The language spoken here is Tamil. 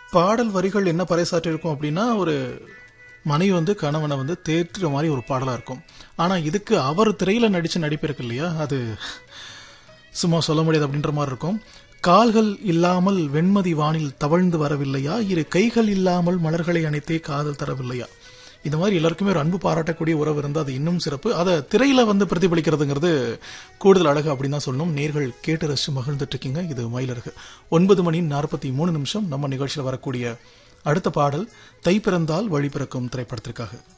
பாடல் வரிகள் என்ன பறைசாற்றி இருக்கும் அப்படின்னா ஒரு மனைவி வந்து கணவனை வந்து தேற்றுற மாதிரி ஒரு பாடலா இருக்கும் ஆனா இதுக்கு அவர் திரையில நடிச்ச நடிப்பு இருக்கு இல்லையா அது சும்மா சொல்ல முடியாது அப்படின்ற மாதிரி இருக்கும் கால்கள் இல்லாமல் வெண்மதி வானில் தவழ்ந்து வரவில்லையா இரு கைகள் இல்லாமல் மலர்களை அணைத்தே காதல் தரவில்லையா இந்த மாதிரி எல்லாருக்குமே ஒரு அன்பு பாராட்டக்கூடிய உறவு இருந்தால் அது இன்னும் சிறப்பு அதை திரையில வந்து பிரதிபலிக்கிறதுங்கிறது கூடுதல் அழகு அப்படின்னு தான் சொல்லணும் நேர்கள் கேட்டு ரசிச்சு மகிழ்ந்துட்டு இருக்கீங்க இது மயிலருக்கு ஒன்பது மணி நாற்பத்தி மூணு நிமிஷம் நம்ம நிகழ்ச்சியில் வரக்கூடிய அடுத்த பாடல் தை பிறந்தால் வழி பிறக்கும் திரைப்படத்திற்காக